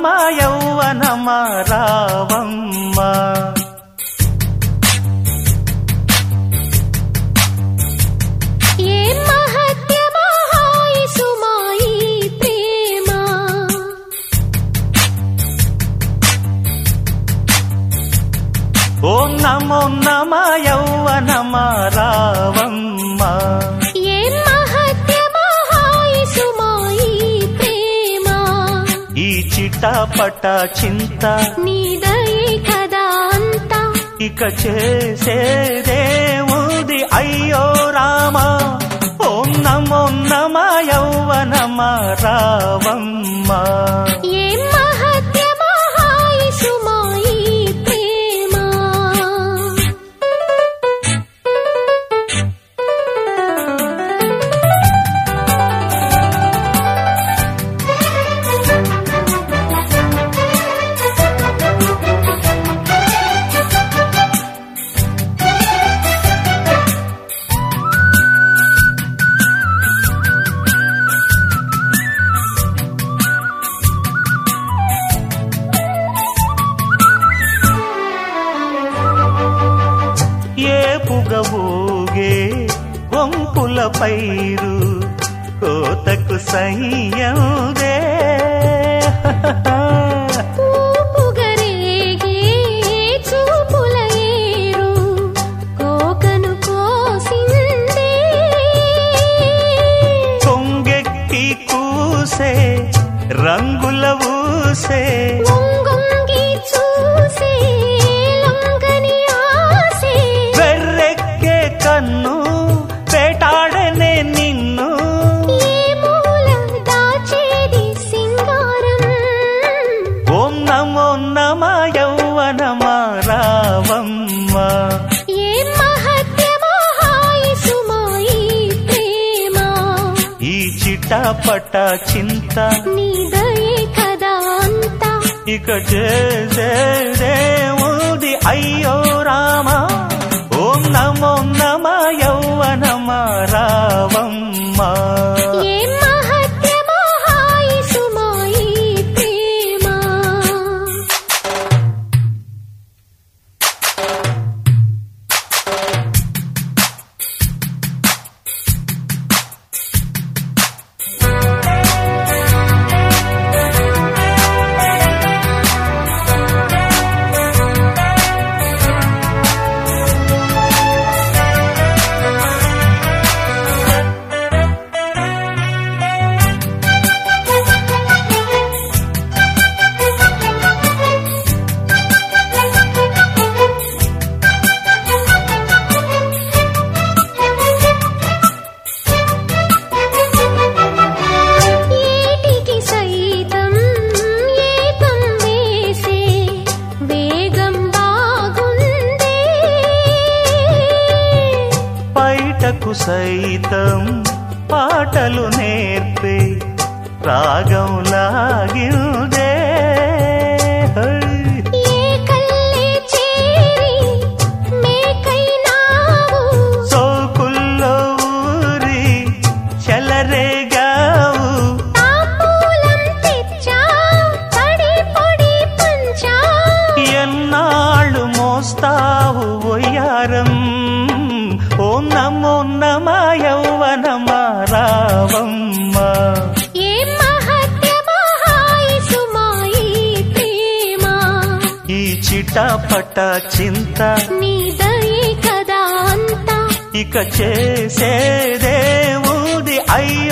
నమ యౌవనమ రావమ్మ ఏ మహత్యమో హాయి సుమాయి ప్రేమ ఓం నమో నమ యౌవనమ రావమ్మ ఏ మహత్యమో హాయి సుమాయి ప్రేమ ఈ చిటపట చింత నీదయే కదా అంతా ఇక చేసేదేముది అయ్యో రామ ఓం నమో నమ యౌవనమ రావమ్మ ఏ మహత్యమో హాయి సుమాయి ప్రేమ ఏ పుగబోగే వంపుల పైరు కోతకు సయ్యదే పూపుగరేగే చూపుల ఏరు కోకను కోసిందే కొంగెక్కి కూసే రంగుల ఊసే వంగొంగి చూసే లొంగని ఆసే వెర్రెక్కే కన్ను వేటాడనే నిన్ను ఏ మూల దాచేది సింగారం ఓం నమో నమ యౌవనమ రావమ్మ ఏ మహత్యమో హాయి సుమాయి ప్రేమ ఈ చిటపట చింత నీదయే కదా అంతా ఇక చేసేదేముది అయ్యో రామ ఓం నమో నమ యౌవనమ రావమ్మ ఏ మహత్యమో హాయి సుమాయి ప్రేమ ఏటికి సైతం ఏకం వేసే వేగం బాగుందే బయటకు సైతం పాటలు నేర్పే రాగం లాగిందే హై. ఏ కల్లే చేరి మేకైనావు సోకుల్లో ఊరి చెలరేగావు తాంబూలం తెచ్చా తడి పొడి పంచా ఎన్నాళ్ళు మోస్తావు ఒయ్యారం ఓ నమో నమ యౌవనమ రావమ్మ ఏ మహత్యమో హాయి సుమాయి ప్రేమ ఈ చిటపట చింత నీదయే కదా అంతా ఇక చేసేదేముది అయ్యో